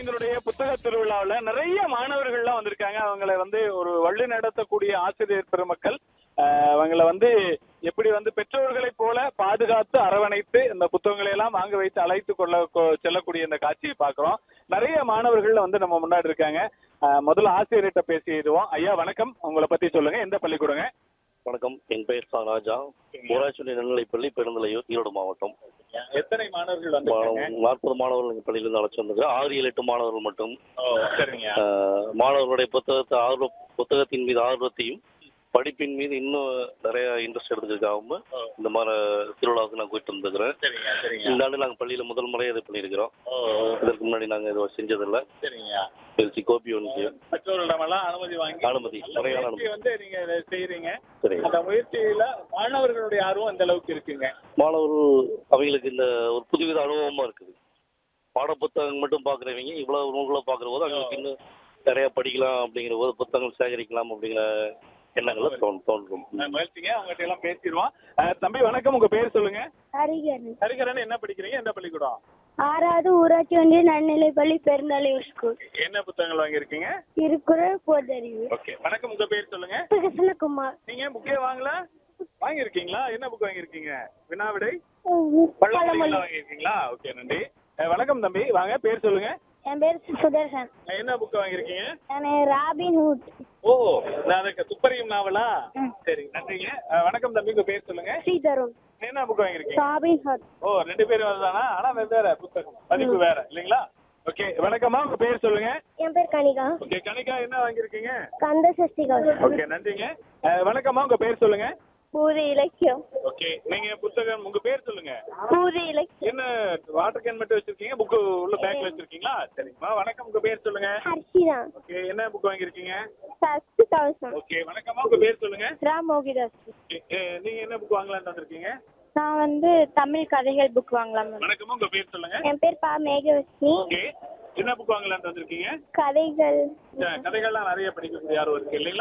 எங்களுடைய புத்தக திருவிழாவுல நிறைய மாணவர்கள்லாம் வந்திருக்காங்க அவங்களை வந்து ஒரு வழி நடத்தக்கூடிய ஆசிரியர் பெருமக்கள் ஆஹ், அவங்கள வந்து எப்படி வந்து பெற்றோர்களைப் போல பாதுகாத்து அரவணைத்து இந்த புத்தகங்களை எல்லாம் வாங்க வைத்து அழைத்து கொள்ள கொ- செல்லக்கூடிய இந்த காட்சியை பார்க்கிறோம் நிறைய மாணவர்கள் வந்து நம்ம முன்னாடி இருக்காங்க ஆஹ், முதல்ல ஆசிரியர்கிட்ட பேசிடுவோம் ஐயா வணக்கம் உங்களை பத்தி சொல்லுங்க எந்த பள்ளிக்கூடங்க வணக்கம் என் பெயர் சா ராஜா ஊராட்சி நடுநிலைப்பள்ளி பெருந்தலையூர் ஈரோடு மாவட்டம் எத்தனை மாணவர்கள் வந்திருக்காங்க நாற்பது மாணவர்கள் எங்கள் பள்ளியிலிருந்து அழைச்சி வந்திருக்கோம் ஆறு ஏழு எட்டு மாணவர்கள் மட்டும் ஓ, சரிங்க ஆஹ், மாணவர்களுடைய புத்தகத்தை ஆர்வ புத்தகத்தின் மீது ஆர்வத்தையும் படிப்பின் மீது இன்னும் நிறைய இன்ட்ரெஸ்ட் எடுத்துக்கிறதுக்காகவும் இந்த மாதிரி திருவிழாவுக்கு நான் போயிட்டு வந்துருக்கிறேன் சரிங்க சரிங்க இந்த ஆண்டு நாங்கள் பள்ளியில் முதல் முறையாக இது பண்ணியிருக்கிறோம் ஓ இதற்கு முன்னாடி நாங்கள் இது செஞ்சதில்லை சரிங்க திருச்சி கோபி ஒன்று பெற்றோர்களிடமெல்லாம் அனுமதி வாங்கி அனுமதி அந்த முறையான முயற்சி அனுமதி வந்து நீங்க இதை செய்யறீங்க சரி அந்த முயற்சியில மாணவர்களுடைய ஆர்வம் எந்த அளவுக்கு இருக்குங்க மாணவர்கள் அவங்களுக்கு இந்த ஒரு புதுவித அனுபவமா இருக்குது பாட புத்தகம் மட்டும் பார்க்குறவங்க இவ்வளவு நூல்களை பார்க்குற போது அவங்களுக்கு இன்னும் நிறைய படிக்கலாம் அப்படிங்கிற போது புத்தகங்கள் சேகரிக்கலாம் அப்படிங்கிற எண்ணங்கள் தோன் தோன்றும் நான் முயற்சிங்க அவங்ககிட்ட எல்லாம் பேசிடுவோம் அஹ், தம்பி வணக்கம் உங்க பேர் சொல்லுங்க ஹரிகரன் ஹரிகரன் என்ன படிக்கிறீங்க எந்த பள்ளிக்கூடம் ஆறாவது ஊராட்சி ஒன்றிய நடுநிலைப்பள்ளி பெருந்தலையூர் ஸ்கூல் என்ன புத்தகங்கள் வாங்கியிருக்கீங்க திருக்குறள் பொதறிவு ஓகே வணக்கம் உங்க பேர் சொல்லுங்க கிருஷ்ணகுமார் நீங்க புக்கே வாங்கல வாங்கியிருக்கீங்க என்ன புக் வாங்கியிருக்கீங்க வினாவிடை பழமொழி பழமொழி வாங்கியிருக்கீங்களா ஓகே நன்றி அஹ், வணக்கம் தம்பி வாங்க பேர் சொல்லுங்க என் பேர் சுதர்சன் அஹ், என்ன புக் வாங்கியிருக்கீங்க நான் ராபின் ஹுட் ஓ நான் அதுக்கு துப்பறியும் நாவலா சரி நன்றிங்க அஹ், வணக்கம் தம்பி உங்க பேர் சொல்லுங்க ஸ்ரீதருண் என்ன புக் வாங்கியிருக்கீங்க ராபின் ஹுட் ஓ ரெண்டு பேரும் வரதானா ஆனா வெவ்வேற புத்தகம் பதிப்பு வேற இல்லைங்களா ஓகே வணக்கம்மா உங்க பேர் சொல்லுங்க என் பேர் கனிகா ஓகே கணிகா என்ன வாங்கியிருக்கீங்க கந்த சஷ்டி கவசம் ஓகே நன்றிங்க அஹ், வணக்கம்மா உங்க பேர் சொல்லுங்க பூதி இலக்கியம் ஓகே நீங்க புத்தகம் உங்க பேர் சொல்லுங்க பூதி இலக்கியம் என்ன வாட்டர் கேன் மட்டும் வச்சிருக்கீங்க புக்கு உள்ள பேக்ல வச்சிருக்கீங்களா சரிங்கம்மா வணக்கம் உங்க பேர் சொல்லுங்க ஹர்ஷிதா ஓகே என்ன புக் வாங்கியிருக்கீங்க சஷ்டி கவசம் ஓகே வணக்கம்மா உங்க பேர் சொல்லுங்க ராம் மோகிதாஸ் Okay, அஹ், நீங்க என்ன புக் வாங்கலாம்னு வந்திருக்கீங்க நான் வந்து தமிழ் கதைகள் புக் வாங்கலாம் வணக்கம்மா உங்க பேர் சொல்லுங்க என் பேர் பா மேகவஸ்னி ஓகே என்ன புக் வாங்கலாம்னு வந்திருக்கீங்க கதைகள் கதைகள்லாம் நிறைய படிக்கக்கூடிய யாரும் இருக்கு இல்லைங்களா